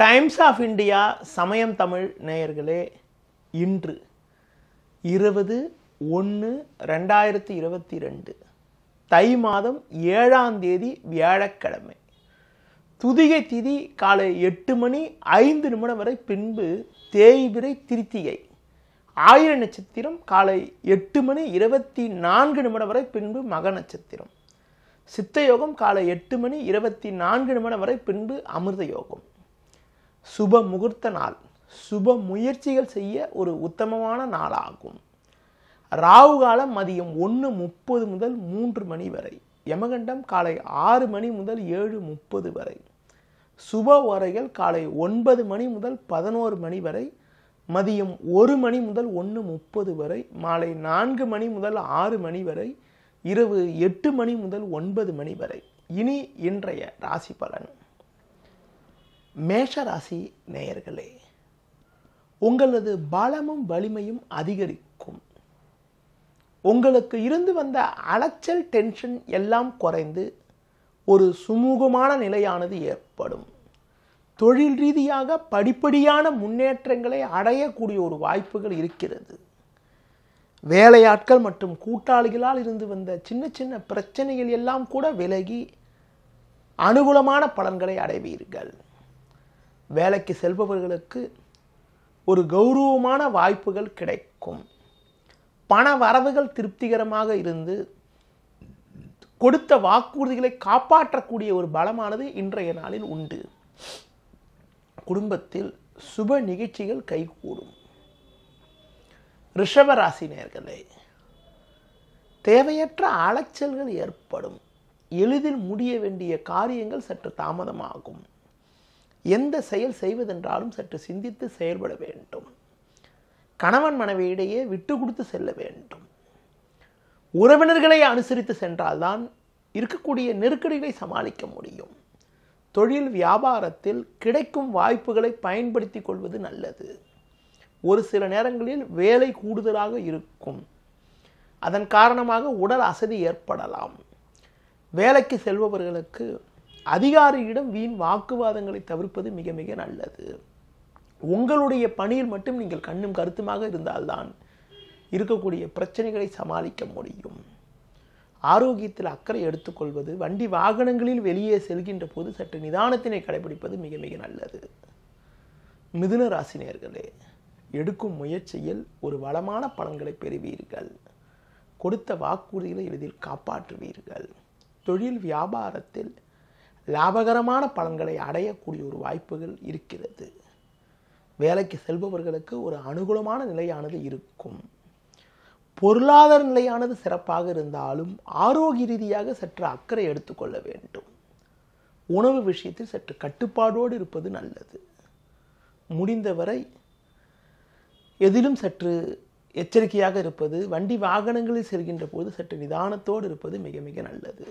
times of India சமயம் தமிழ் நேயர்களே இன்று இருபது ஒன்று ரெண்டாயிரத்தி இருபத்தி ரெண்டு தை மாதம் ஏழாம் தேதி வியாழக்கிழமை துதிகை திதி காலை எட்டு மணி ஐந்து நிமிடம் வரை பின்பு தேய்பிரை திருத்திகை ஆயிர நட்சத்திரம் காலை எட்டு மணி இருபத்தி நான்கு நிமிடம் வரை பின்பு மக நட்சத்திரம் சித்த யோகம் காலை எட்டு மணி இருபத்தி நான்கு நிமிடம் வரை பின்பு அமிர்த யோகம் சுப முகூர்த்த நாள் சுப முயற்சிகள் செய்ய ஒரு உத்தமமான நாளாகும் ராகு காலம் மதியம் ஒன்று முப்பது முதல் மூன்று மணி வரை யமகண்டம் காலை ஆறு மணி முதல் ஏழு முப்பது வரை சுப வரைகள் காலை ஒன்பது மணி முதல் பதினோரு மணி வரை மதியம் ஒரு மணி முதல் ஒன்று முப்பது வரை மாலை நான்கு மணி முதல் ஆறு மணி வரை இரவு எட்டு மணி முதல் ஒன்பது மணி வரை இனி இன்றைய ராசி பலன் மேஷ ராசி நேயர்களே உங்களது பலமும் வலிமையும் அதிகரிக்கும் உங்களுக்கு இருந்து வந்த அலைச்சல் டென்ஷன் எல்லாம் குறைந்து ஒரு சுமூகமான நிலையானது ஏற்படும் தொழில் ரீதியாக படிப்படியான முன்னேற்றங்களை அடையக்கூடிய ஒரு வாய்ப்புகள் இருக்கிறது வேலையாட்கள் மற்றும் கூட்டாளிகளால் இருந்து வந்த சின்ன சின்ன பிரச்சனைகள் எல்லாம் கூட விலகி அனுகூலமான பலன்களை அடைவீர்கள் வேலைக்கு செல்பவர்களுக்கு ஒரு கௌரவமான வாய்ப்புகள் கிடைக்கும் பண வரவுகள் திருப்திகரமாக இருந்து கொடுத்த வாக்குறுதிகளை காப்பாற்றக்கூடிய ஒரு பலமானது இன்றைய நாளில் உண்டு குடும்பத்தில் சுப நிகழ்ச்சிகள் கைகூடும் ரிஷபராசி நேர்களே தேவையற்ற அலைச்சல்கள் ஏற்படும் எளிதில் முடிய வேண்டிய காரியங்கள் சற்று தாமதமாகும் எந்த செயல் செய்வதென்றாலும் சற்று சிந்தித்து செயல்பட வேண்டும் கணவன் மனைவியிடையே விட்டு கொடுத்து செல்ல வேண்டும் உறவினர்களை அனுசரித்து சென்றால்தான் இருக்கக்கூடிய நெருக்கடிகளை சமாளிக்க முடியும் தொழில் வியாபாரத்தில் கிடைக்கும் வாய்ப்புகளை பயன்படுத்தி கொள்வது நல்லது ஒரு சில நேரங்களில் வேலை கூடுதலாக இருக்கும் அதன் காரணமாக உடல் அசதி ஏற்படலாம் வேலைக்கு செல்பவர்களுக்கு அதிகாரியிடம் வீண் வாக்குவாதங்களை தவிர்ப்பது மிக மிக நல்லது உங்களுடைய பணியில் மட்டும் நீங்கள் கண்ணும் கருத்துமாக இருந்தால்தான் இருக்கக்கூடிய பிரச்சனைகளை சமாளிக்க முடியும் ஆரோக்கியத்தில் அக்கறை எடுத்துக்கொள்வது வண்டி வாகனங்களில் வெளியே செல்கின்ற போது சற்று நிதானத்தினை கடைபிடிப்பது மிக மிக நல்லது மிதுன ராசினியர்களே எடுக்கும் முயற்சியில் ஒரு வளமான பலன்களை பெறுவீர்கள் கொடுத்த வாக்குறுதிகளை எளிதில் காப்பாற்றுவீர்கள் தொழில் வியாபாரத்தில் லாபகரமான பலன்களை அடையக்கூடிய ஒரு வாய்ப்புகள் இருக்கிறது வேலைக்கு செல்பவர்களுக்கு ஒரு அனுகூலமான நிலையானது இருக்கும் பொருளாதார நிலையானது சிறப்பாக இருந்தாலும் ஆரோக்கிய ரீதியாக சற்று அக்கறை எடுத்துக்கொள்ள வேண்டும் உணவு விஷயத்தில் சற்று கட்டுப்பாடோடு இருப்பது நல்லது முடிந்தவரை எதிலும் சற்று எச்சரிக்கையாக இருப்பது வண்டி வாகனங்களில் செல்கின்ற போது சற்று நிதானத்தோடு இருப்பது மிக மிக நல்லது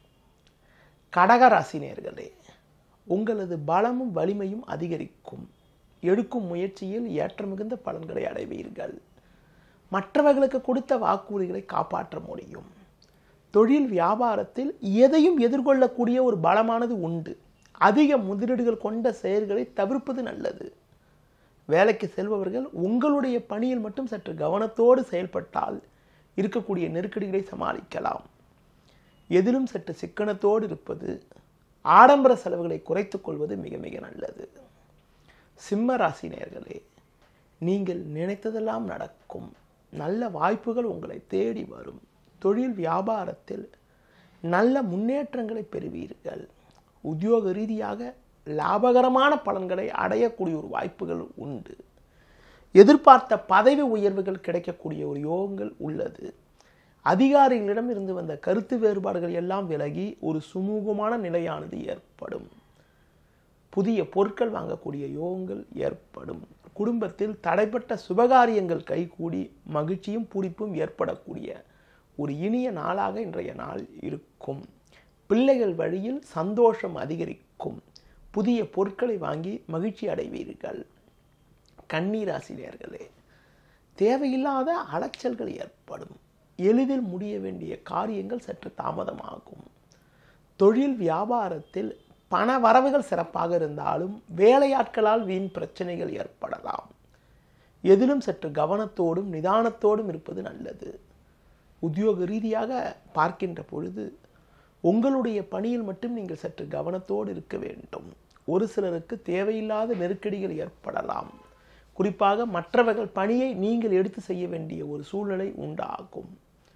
கடகராசினியர்களே உங்களது பலமும் வலிமையும் அதிகரிக்கும் எடுக்கும் முயற்சியில் ஏற்ற மிகுந்த பலன்களை அடைவீர்கள் மற்றவர்களுக்கு கொடுத்த வாக்குறுதிகளை காப்பாற்ற முடியும் தொழில் வியாபாரத்தில் எதையும் எதிர்கொள்ளக்கூடிய ஒரு பலமானது உண்டு அதிக முதலீடுகள் கொண்ட செயல்களை தவிர்ப்பது நல்லது வேலைக்கு செல்பவர்கள் உங்களுடைய பணியில் மட்டும் சற்று கவனத்தோடு செயல்பட்டால் இருக்கக்கூடிய நெருக்கடிகளை சமாளிக்கலாம் எதிலும் சற்று சிக்கனத்தோடு இருப்பது ஆடம்பர செலவுகளை குறைத்துக் கொள்வது மிக மிக நல்லது சிம்ம ராசி நேர்களே நீங்கள் நினைத்ததெல்லாம் நடக்கும் நல்ல வாய்ப்புகள் உங்களை தேடி வரும் தொழில் வியாபாரத்தில் நல்ல முன்னேற்றங்களை பெறுவீர்கள் உத்தியோக ரீதியாக லாபகரமான பலன்களை அடையக்கூடிய ஒரு வாய்ப்புகள் உண்டு எதிர்பார்த்த பதவி உயர்வுகள் கிடைக்கக்கூடிய ஒரு யோகங்கள் உள்ளது அதிகாரிகளிடம் இருந்து வந்த கருத்து வேறுபாடுகள் எல்லாம் விலகி ஒரு சுமூகமான நிலையானது ஏற்படும் புதிய பொருட்கள் வாங்கக்கூடிய யோகங்கள் ஏற்படும் குடும்பத்தில் தடைப்பட்ட சுபகாரியங்கள் கைகூடி மகிழ்ச்சியும் பூரிப்பும் ஏற்படக்கூடிய ஒரு இனிய நாளாக இன்றைய நாள் இருக்கும் பிள்ளைகள் வழியில் சந்தோஷம் அதிகரிக்கும் புதிய பொருட்களை வாங்கி மகிழ்ச்சி அடைவீர்கள் கண்ணீராசிரியர்களே தேவையில்லாத அலைச்சல்கள் ஏற்படும் எளிதில் முடிய வேண்டிய காரியங்கள் சற்று தாமதமாகும் தொழில் வியாபாரத்தில் பண வரவுகள் சிறப்பாக இருந்தாலும் வேலையாட்களால் வீண் பிரச்சனைகள் ஏற்படலாம் எதிலும் சற்று கவனத்தோடும் நிதானத்தோடும் இருப்பது நல்லது உத்தியோக ரீதியாக பார்க்கின்ற பொழுது உங்களுடைய பணியில் மட்டும் நீங்கள் சற்று கவனத்தோடு இருக்க வேண்டும் ஒரு சிலருக்கு தேவையில்லாத நெருக்கடிகள் ஏற்படலாம் குறிப்பாக மற்றவர்கள் பணியை நீங்கள் எடுத்து செய்ய வேண்டிய ஒரு சூழ்நிலை உண்டாகும்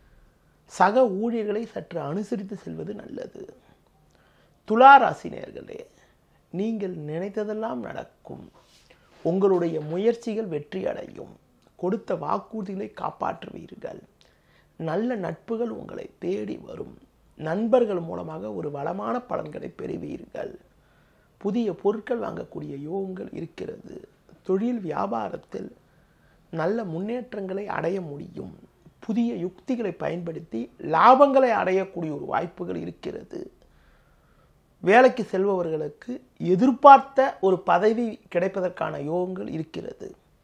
சக ஊழியர்களை சற்று அனுசரித்து செல்வது நல்லது துலா ராசினியர்களே நீங்கள் நினைத்ததெல்லாம் நடக்கும் உங்களுடைய முயற்சிகள் வெற்றி அடையும் கொடுத்த வாக்குறுதிகளை காப்பாற்றுவீர்கள் நல்ல நட்புகள் உங்களை தேடி வரும் நண்பர்கள் மூலமாக ஒரு வளமான பலன்களை பெறுவீர்கள் புதிய பொருட்கள் வாங்கக்கூடிய யோகங்கள் இருக்கிறது தொழில் வியாபாரத்தில் நல்ல முன்னேற்றங்களை அடைய முடியும் புதிய யுக்திகளை பயன்படுத்தி லாபங்களை அடையக்கூடிய ஒரு வாய்ப்புகள் இருக்கிறது வேலைக்கு செல்பவர்களுக்கு எதிர்பார்த்த ஒரு பதவி கிடைப்பதற்கான யோகங்கள் இருக்கிறது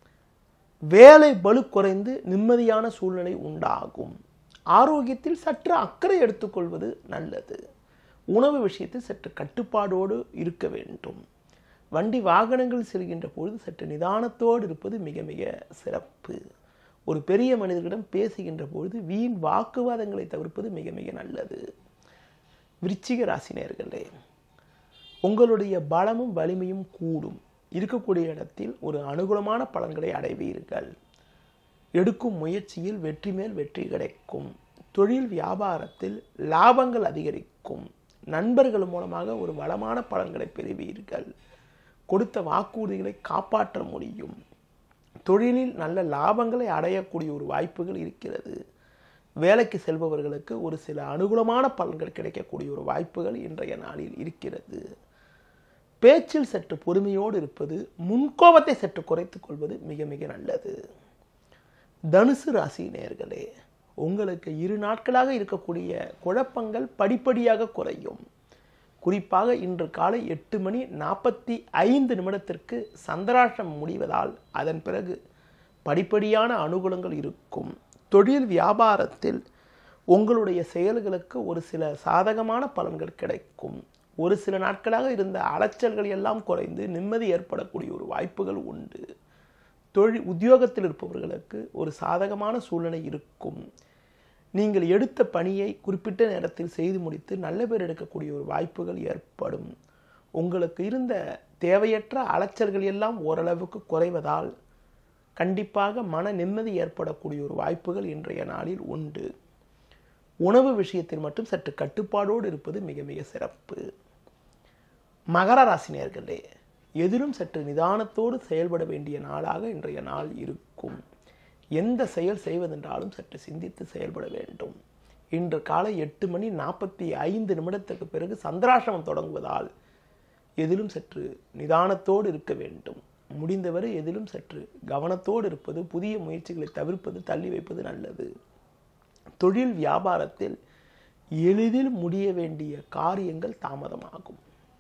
வேலை பலு குறைந்து நிம்மதியான சூழ்நிலை உண்டாகும் ஆரோக்கியத்தில் சற்று அக்கறை எடுத்துக்கொள்வது நல்லது உணவு விஷயத்தில் சற்று கட்டுப்பாடோடு இருக்க வேண்டும் வண்டி வாகனங்கள் செல்கின்ற பொழுது சற்று நிதானத்தோடு இருப்பது மிக மிக சிறப்பு ஒரு பெரிய மனிதர்களிடம் பேசுகின்ற பொழுது வீண் வாக்குவாதங்களை தவிர்ப்பது மிக மிக நல்லது விருச்சிக ராசினியர்களே உங்களுடைய பலமும் வலிமையும் கூடும் இருக்கக்கூடிய இடத்தில் ஒரு அனுகூலமான பலன்களை அடைவீர்கள் எடுக்கும் முயற்சியில் வெற்றி மேல் வெற்றி கிடைக்கும் தொழில் வியாபாரத்தில் லாபங்கள் அதிகரிக்கும் நண்பர்கள் மூலமாக ஒரு வளமான பலன்களை பெறுவீர்கள் கொடுத்த வாக்குறுதிகளை காப்பாற்ற முடியும் தொழிலில் நல்ல லாபங்களை அடையக்கூடிய ஒரு வாய்ப்புகள் இருக்கிறது வேலைக்கு செல்பவர்களுக்கு ஒரு சில அனுகூலமான பலன்கள் கிடைக்கக்கூடிய ஒரு வாய்ப்புகள் இன்றைய நாளில் இருக்கிறது பேச்சில் சற்று பொறுமையோடு இருப்பது முன்கோபத்தை சற்று குறைத்துக் கொள்வது மிக மிக நல்லது தனுசு ராசி நேர்களே உங்களுக்கு இரு நாட்களாக இருக்கக்கூடிய குழப்பங்கள் படிப்படியாக குறையும் குறிப்பாக இன்று காலை எட்டு மணி நாற்பத்தி ஐந்து நிமிடத்திற்கு சந்திராஷ்டம் முடிவதால் அதன் பிறகு படிப்படியான அனுகூலங்கள் இருக்கும் தொழில் வியாபாரத்தில் உங்களுடைய செயல்களுக்கு ஒரு சில சாதகமான பலன்கள் கிடைக்கும் ஒரு சில நாட்களாக இருந்த அலைச்சல்கள் எல்லாம் குறைந்து நிம்மதி ஏற்படக்கூடிய ஒரு வாய்ப்புகள் உண்டு தொழில் உத்தியோகத்தில் இருப்பவர்களுக்கு ஒரு சாதகமான சூழ்நிலை இருக்கும் நீங்கள் எடுத்த பணியை குறிப்பிட்ட நேரத்தில் செய்து முடித்து நல்ல பேர் எடுக்கக்கூடிய ஒரு வாய்ப்புகள் ஏற்படும் உங்களுக்கு இருந்த தேவையற்ற அலைச்சல்கள் எல்லாம் ஓரளவுக்கு குறைவதால் கண்டிப்பாக மன நிம்மதி ஏற்படக்கூடிய ஒரு வாய்ப்புகள் இன்றைய நாளில் உண்டு உணவு விஷயத்தில் மட்டும் சற்று கட்டுப்பாடோடு இருப்பது மிக மிக சிறப்பு மகர ராசினியர்களே எதிலும் சற்று நிதானத்தோடு செயல்பட வேண்டிய நாளாக இன்றைய நாள் இருக்கும் எந்த செயல் செய்வதென்றாலும் சற்று சிந்தித்து செயல்பட வேண்டும் இன்று காலை எட்டு மணி நாற்பத்தி ஐந்து நிமிடத்துக்கு பிறகு சந்திராசிரமம் தொடங்குவதால் எதிலும் சற்று நிதானத்தோடு இருக்க வேண்டும் முடிந்தவரை எதிலும் சற்று கவனத்தோடு இருப்பது புதிய முயற்சிகளை தவிர்ப்பது தள்ளி வைப்பது நல்லது தொழில் வியாபாரத்தில் எளிதில் முடிய வேண்டிய காரியங்கள் தாமதமாகும்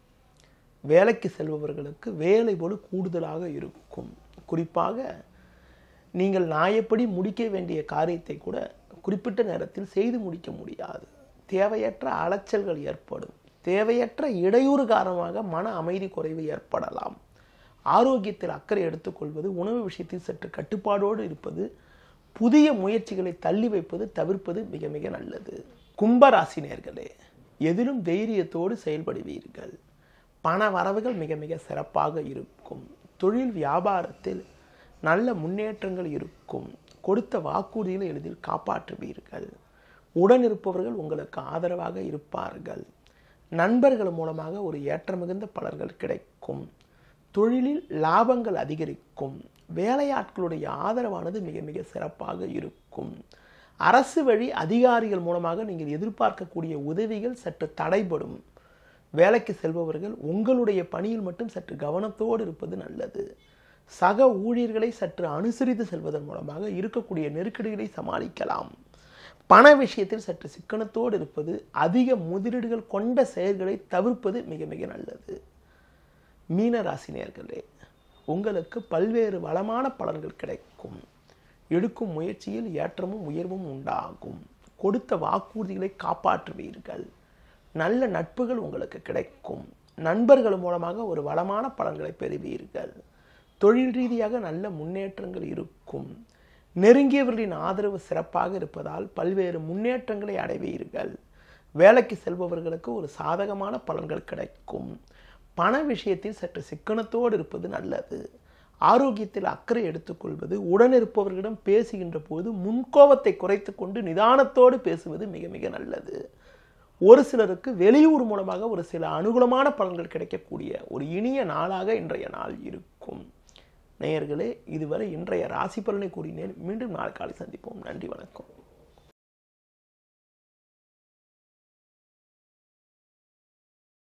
வேலைக்கு செல்பவர்களுக்கு வேலை போல கூடுதலாக இருக்கும் குறிப்பாக நீங்கள் நியாயப்படி முடிக்க வேண்டிய காரியத்தை கூட குறிப்பிட்ட நேரத்தில் செய்து முடிக்க முடியாது தேவையற்ற அலைச்சல்கள் ஏற்படும் தேவையற்ற இடையூறு காரணமாக மன அமைதி குறைவு ஏற்படலாம் ஆரோக்கியத்தில் அக்கறை எடுத்துக்கொள்வது உணவு விஷயத்தில் சற்று கட்டுப்பாடோடு இருப்பது புதிய முயற்சிகளை தள்ளி வைப்பது தவிர்ப்பது மிக மிக நல்லது கும்பராசினியர்களே எதிலும் தைரியத்தோடு செயல்படுவீர்கள் பண வரவுகள் மிக மிக சிறப்பாக இருக்கும் தொழில் வியாபாரத்தில் நல்ல முன்னேற்றங்கள் இருக்கும் கொடுத்த வாக்குறுதிகளை எளிதில் காப்பாற்றுவீர்கள் உடன் இருப்பவர்கள் உங்களுக்கு ஆதரவாக இருப்பார்கள் நண்பர்கள் மூலமாக ஒரு ஏற்ற மிகுந்த பலன்கள் கிடைக்கும் தொழிலில் லாபங்கள் அதிகரிக்கும் வேலையாட்களுடைய ஆதரவானது மிக மிக சிறப்பாக இருக்கும் அரசு வழி அதிகாரிகள் மூலமாக நீங்கள் எதிர்பார்க்கக்கூடிய உதவிகள் சற்று தடைபடும் வேலைக்கு செல்பவர்கள் உங்களுடைய பணியில் மட்டும் சற்று கவனத்தோடு இருப்பது நல்லது சக ஊழியர்களை சற்று அனுசரித்து செல்வதன் மூலமாக இருக்கக்கூடிய நெருக்கடிகளை சமாளிக்கலாம் பண விஷயத்தில் சற்று சிக்கனத்தோடு இருப்பது அதிக முதலீடுகள் கொண்ட செயல்களை தவிர்ப்பது மிக மிக நல்லது மீன ராசினியர்களே உங்களுக்கு பல்வேறு வளமான பலன்கள் கிடைக்கும் எடுக்கும் முயற்சியில் ஏற்றமும் உயர்வும் உண்டாகும் கொடுத்த வாக்குறுதிகளை காப்பாற்றுவீர்கள் நல்ல நட்புகள் உங்களுக்கு கிடைக்கும் நண்பர்கள் மூலமாக ஒரு வளமான பலன்களை பெறுவீர்கள் தொழில் ரீதியாக நல்ல முன்னேற்றங்கள் இருக்கும் நெருங்கியவர்களின் ஆதரவு சிறப்பாக இருப்பதால் பல்வேறு முன்னேற்றங்களை அடைவீர்கள் வேலைக்கு செல்பவர்களுக்கு ஒரு சாதகமான பலன்கள் கிடைக்கும் பண விஷயத்தில் சற்று சிக்கனத்தோடு இருப்பது நல்லது ஆரோக்கியத்தில் அக்கறை எடுத்துக்கொள்வது உடனிருப்பவர்களிடம் பேசுகின்ற போது முன்கோபத்தை குறைத்து கொண்டு நிதானத்தோடு பேசுவது மிக மிக நல்லது ஒரு சிலருக்கு வெளியூர் மூலமாக ஒரு சில அனுகூலமான பலன்கள் கிடைக்கக்கூடிய ஒரு இனிய நாளாக இன்றைய நாள் இருக்கும் நேயர்களே இதுவரை இன்றைய ராசி பலனை கூறினேன் மீண்டும் நாளை காலை சந்திப்போம் நன்றி வணக்கம்